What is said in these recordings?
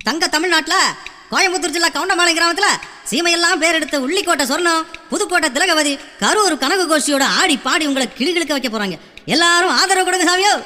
தங்க தமிழ்நாட்டுல கோயம்புத்தூர் ஜில்லா கவுண்டமாலை கிராமத்துல சீமையெல்லாம் பேர் எடுத்த உள்ளிக்கோட்டை சொர்ணம் புதுக்கோட்டை திலகவதி கரூர் கனகு கோஷியோட ஆடி பாடி உங்களை கிளுகிழுக்க வைக்க போறாங்க எல்லாரும் ஆதரவு கொடுங்க சாமியோ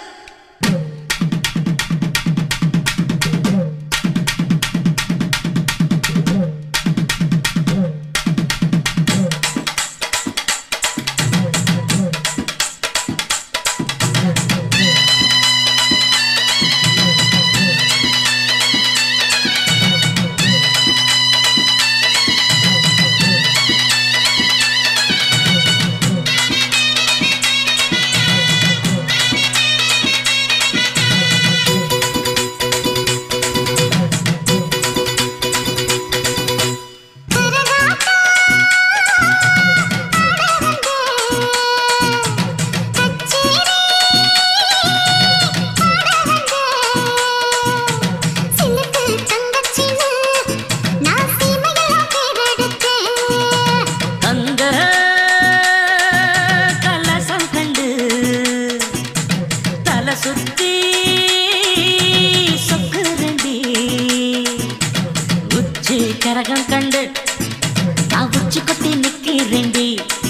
தங்க கலசம் கண்டு தலை சுத்தி சொக்குரண்டி உச்சி கரகம் கண்டு நான் உச்சி கொட்டி நிக்கிறேண்டி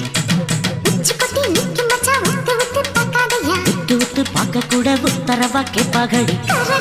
விட்டு விட்டு பார்க்க கூட உத்தரவா கேட்பாகடி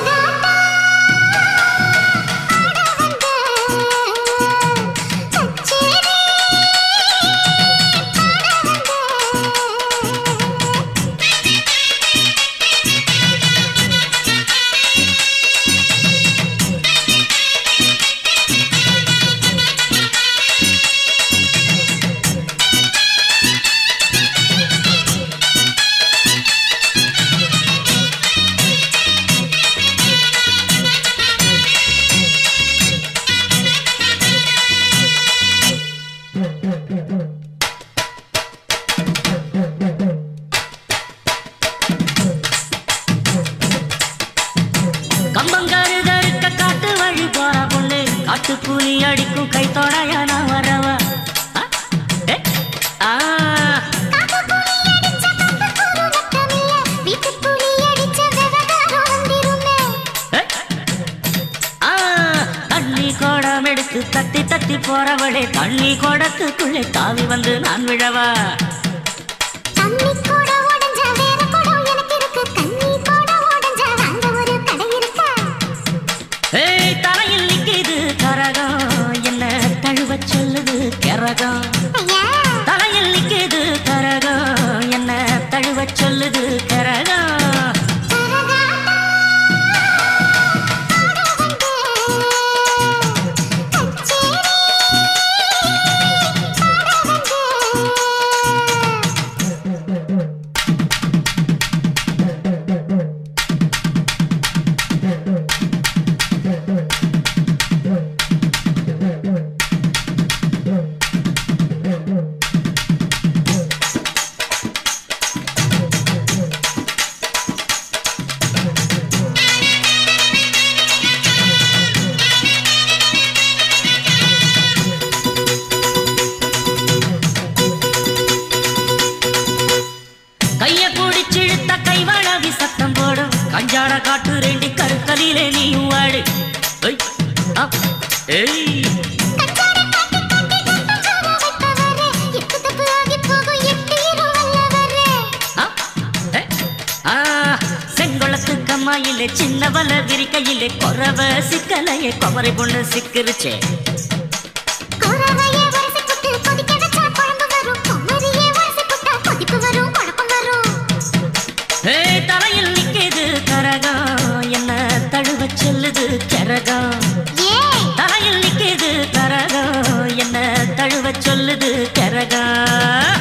கம்பங்கருதருக்க காட்டு வழி போற பொண்ணு காட்டு கூலி அடிக்கும் கை தொடையா நான் வரவா ஆ? ஏ? ஆ ஏ? ஆ, தண்ணி கோடம் எடுத்து தத்தி தத்தி போறவளே தண்ணி கோடத்துக்குள்ளே தாவி வந்து நான் விழவா தண்ணி கூட உடஞ்ச வேற குடம் எனக்கு இருக்கு தண்ணி கூட உடஞ்ச அங்க ஒரு கடை இருக்கா ஏய் தலையில் நிக்கிது கரகம் என்ன தழுவ சொல்லுது கரகம் ஐயா தலையில் நிக்கிது கரகம் என்ன தழுவ சொல்லுது கரகம் கைய பிடிச்சிழுத்த கைவளவி சத்தம் போடும் கஞ்சாட காட்டு ரெண்டி கருக்கலிலே நீயும் வாடு ஏய், ஆ, ஏய் ஆ, ஏ, ஆ, செங்கொளத்து கம்மாயிலே சின்னவல விரிக்கையிலே கொரவ சிக்கலையே குமரை பொண்ணு சிக்கிருச்சே ஏய், தலையில் நிக்கிது கரகம் என்ன தழுவ சொல்லுது கரகம் தலையில் நிக்கிது கரகம் என்ன தழுவ சொல்லுது கரகம்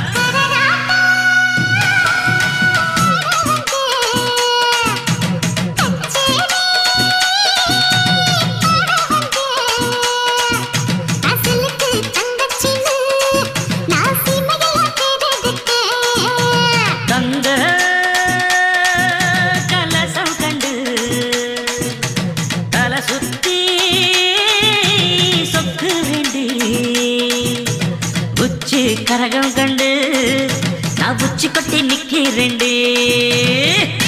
தங்க கலசம் கண்டு தலை சுத்தி சொக்கு வேண்டி உச்சி கரகம் கண்டு நான் உச்சி கொட்டி நிக்கிறேன்டி